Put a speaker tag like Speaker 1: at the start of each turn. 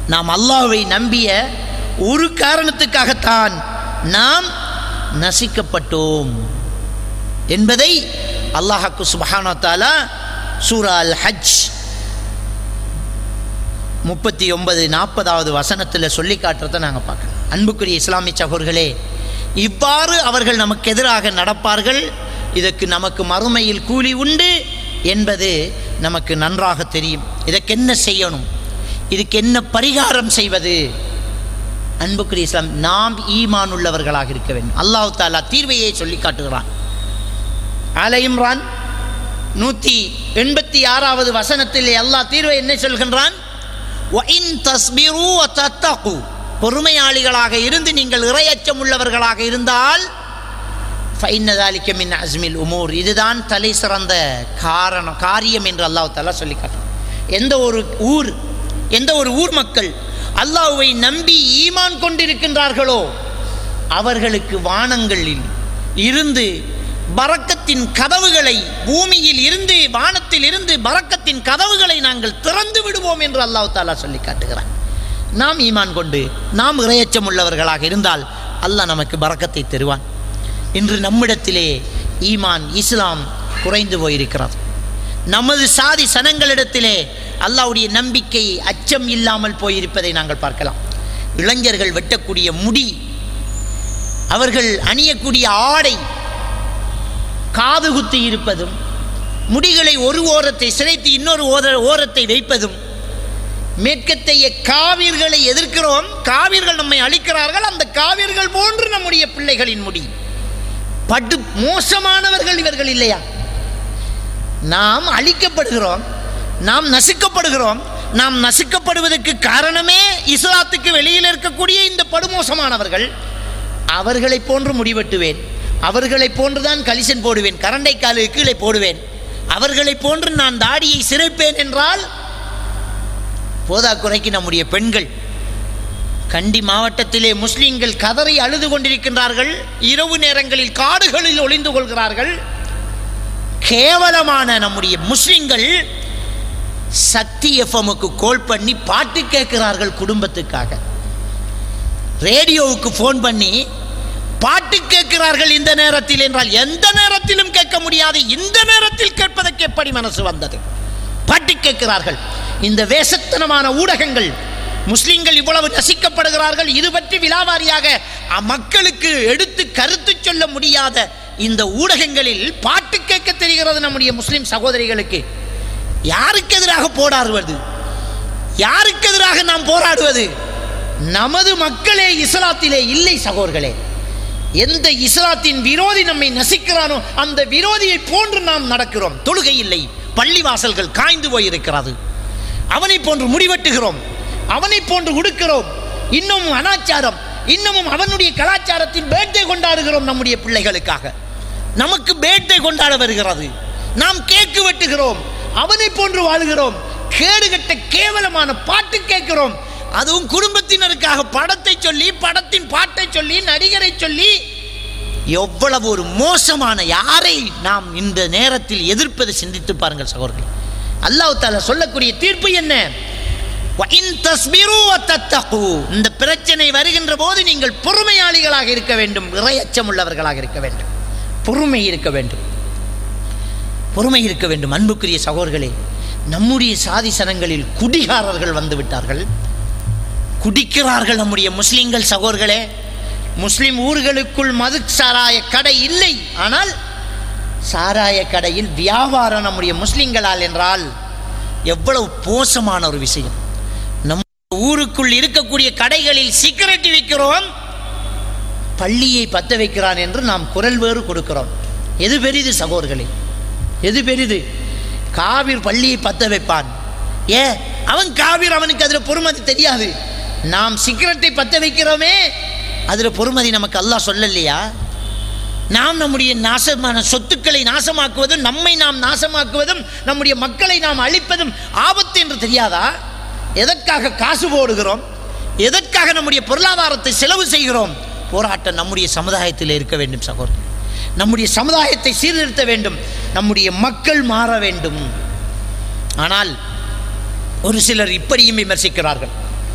Speaker 1: நாம் அல்லாஹ்வை நம்பிய ஒரு காரணத்துக்காகத்தான் நாம் நசிக்கப்பட்டோம் என்பதை அல்லாஹாக்கு சுபஹானா தாலா சூரா அல் ஹஜ் முப்பத்தி ஒன்பது நாற்பதாவது வசனத்தில் சொல்லி காட்டுறதை நாங்கள் பார்க்கலாம் அன்புக்குரிய இஸ்லாமிய சகோர்களே இவ்வாறு அவர்கள் நமக்கு எதிராக நடப்பார்கள் இதற்கு நமக்கு மறுமையில் கூலி உண்டு என்பது நமக்கு நன்றாக தெரியும் இதற்கு என்ன செய்யணும் இதுக்கு என்ன பரிகாரம் செய்வது அன்புக்குரிய இஸ்லாம் நாம் ஈமான் உள்ளவர்களாக இருக்க வேண்டும் அல்லாஹ் தாலா தீர்வையை சொல்லி காட்டுகிறான் ஆல இம்ரான் நூற்றி எண்பத்தி ஆறாவது வசனத்தில் அல்லாஹ் தீர்வை என்ன சொல்கின்றான் وَإِن تَصْبِرُوا وَتَتَّقُوا பொறுமையாளிகளாக இருந்து நீங்கள் இறையச்சம் உள்ளவர்களாக இருந்தால் فَإِنَّ ذَلِكَ مِنْ عَزْمِ الْأُمُورِ இதுதான் தலை சிறந்த காரணம் காரியம் என்று அல்லாஹ் தஆலா சொல்லி காட்டுறான் எந்த ஒரு ஊர் எந்த ஒரு ஊர் மக்கள் அல்லாஹ்வை நம்பி ஈமான் கொண்டிருக்கின்றார்களோ அவர்களுக்கு வானங்களில் இருந்து பரக்கத்தின் கதவுகளை பூமியில் இருந்து வானத்தில் இருந்து பரக்கத்தின் கதவுகளை நாங்கள் திறந்து விடுவோம் என்று அல்லாஹ் தாலா சொல்லி காட்டுகிறான் நாம் ஈமான் கொண்டு நாம் இரையச்சம் உள்ளவர்களாக இருந்தால் அல்லாஹ் நமக்கு பரக்கத்தை தருவான் இன்று நம்மிடத்திலே ஈமான் இஸ்லாம் குறைந்து போயிருக்கிறது நமது சாதி சனங்களிடத்திலே அல்லாஹ்வுடைய நம்பிக்கை அச்சம் இல்லாமல் போயிருப்பதை நாங்கள் பார்க்கலாம் இளைஞர்கள் வெட்டக்கூடிய முடி அவர்கள் அணியக்கூடிய ஆடை காது குத்தி இருப்பதும் முடிகளை ஒரு ஓரத்தை சிரைத்து இன்னொரு ஓர ஓரத்தை வைப்பதும் மேற்கத்தைய காவிர்களை எதிர்க்கிறோம் காவிர்கள் நம்மை அழிக்கிறார்கள் அந்த காவிர்கள் போன்று நம்முடைய பிள்ளைகளின் முடி படு மோசமானவர்கள் இவர்கள் இல்லையா நாம் அழிக்கப்படுகிறோம் நாம் நசுக்கப்படுகிறோம் நாம் நசுக்கப்படுவதற்கு காரணமே இஸ்லாத்துக்கு வெளியில் இருக்கக்கூடிய இந்த படுமோசமானவர்கள் அவர்களை போன்று முடிவெட்டுவேன் அவர்களை போன்றுதான் கலிசன் போடுவேன் கரண்டை காலு கீழே போடுவேன் அவர்களை போன்று நான் தாடியை சிறைப்பேன் என்றால் போதாக்குறைக்கு நம்முடைய பெண்கள் கண்டி மாவட்டத்திலே முஸ்லிம்கள் கதறி அழுது கொண்டிருக்கின்றார்கள் இரவு நேரங்களில் காடுகளில் ஒளிந்து கொள்கிறார்கள் கேவலமான நம்முடைய முஸ்லிம்கள் சக்தி எஃப்எம்முக்கு கோல் பண்ணி பாட்டு கேட்கிறார்கள் குடும்பத்துக்காக ரேடியோவுக்கு ஃபோன் பண்ணி பாட்டு கேட்கிறார்கள் இந்த நேரத்தில் என்றால் எந்த நேரத்திலும் கேட்க முடியாது இந்த நேரத்தில் கேட்பதற்கு எப்படி மனசு வந்தது பாட்டு கேட்கிறார்கள் இந்த வேசத்தனமான ஊடகங்கள் முஸ்லிம்கள் இவ்வளவு நசிக்கப்படுகிறார்கள் இது பற்றி விலாவாரியாக மக்களுக்கு எடுத்து கருத்து சொல்ல முடியாத இந்த ஊடகங்களில் பாட்டு கேட்க தெரிகிறது நம்முடைய முஸ்லிம் சகோதரிகளுக்கு யாருக்கு எதிராக போராடுவது யாருக்கு எதிராக நாம் போராடுவது நமது மக்களே இஸ்லாத்திலே இல்லை சகோதர்களே எந்த இஸ்லாத்தின் விரோதி நம்மை நசிக்கிறானோ அந்த விரோதியை போன்று நாம் நடக்கிறோம் தொழுகை இல்லை பள்ளிவாசல்கள் காய்ந்து போயிருக்கிறது அவனை போன்று முடிவெட்டுகிறோம் அவனை போன்று உடுக்கிறோம் இன்னமும் அனாச்சாரம் இன்னமும் அவனுடைய கலாச்சாரத்தின் பேட்டை கொண்டாடுகிறோம் நம்முடைய பிள்ளைகளுக்காக நமக்கு பேட்டை கொண்டாட வருகிறது நாம் கேக்கு வெட்டுகிறோம் அவனை போன்று வாழுகிறோம் கேடுகட்ட கேவலமான பாட்டு கேட்கிறோம் அதுவும் குடும்பத்தினருக்காக படத்தை சொல்லி படத்தின் பாட்டை சொல்லி நடிகரை சொல்லி எவ்வளவு ஒரு மோசமான யாரை நாம் இந்த நேரத்தில் எதிர்ப்பதை சிந்தித்து பாருங்கள் சகோதரர்கள் அல்லாஹ் தாலா சொல்லக்கூடிய தீர்ப்பு என்ன وَإِن تَصْبِرُوا وَتَتَّقُوا இந்த பிரச்சனை வருகின்ற போது நீங்கள் பொறுமையாளிகளாக இருக்க வேண்டும் இறையச்சம் உள்ளவர்களாக இருக்க வேண்டும் பொறுமை இருக்க வேண்டும் பொறுமை இருக்க வேண்டும் அன்புக்குரிய சகோதரர்களே நம்முடைய சாதி சனங்களில் குடிகாரர்கள் வந்து விட்டார்கள் குடிக்கிறார்கள் நம்முடைய முஸ்லிம்கள் சகோதரர்களே முஸ்லிம் ஊர்களுக்குள் மது சாராய கடை இல்லை ஆனால் சாராய கடையில் வியாபாரம் நம்முடைய முஸ்லிம்களால் என்றால் எவ்வளவு மோசமான ஒரு விஷயம் நம் ஊருக்குள் இருக்கக்கூடிய கடைகளில் சிகரெட் விற்கிறோம் பள்ளியை பத்த வைக்கிறான் என்று நாம் குரல் வேறு கொடுக்கிறோம் எது பெரிது சகோதரர்களே எது பெரிது காவிர் பள்ளியை பத்த வைப்பான் ஏ அவன் காவிர் அவனுக்கு அதில் பொறுமதி தெரியாது நாம் சிகரெட்டை பத்த வைக்கிறோமே அதில் பொறுமதி நமக்கு அல்லாஹ் சொல்லலையா நாம் நம்முடைய நாசமான சொத்துக்களை நாசமாக்குவதும் நம்மை நாம் நாசமாக்குவதும் நம்முடைய மக்களை நாம் அழிப்பதும் ஆபத்து என்று தெரியாதா எதற்காக காசு போடுகிறோம் எதற்காக நம்முடைய பொருளாதாரத்தை செலவு செய்கிறோம் போராட்டம் நம்முடைய சமுதாயத்தில் இருக்க வேண்டும் சகோதரர் நம்முடைய சமுதாயத்தை சீர்திருத்த வேண்டும் நம்முடைய மக்கள் மாற வேண்டும் ஆனால் ஒரு சிலர் இப்படியும் விமர்சிக்கிறார்கள்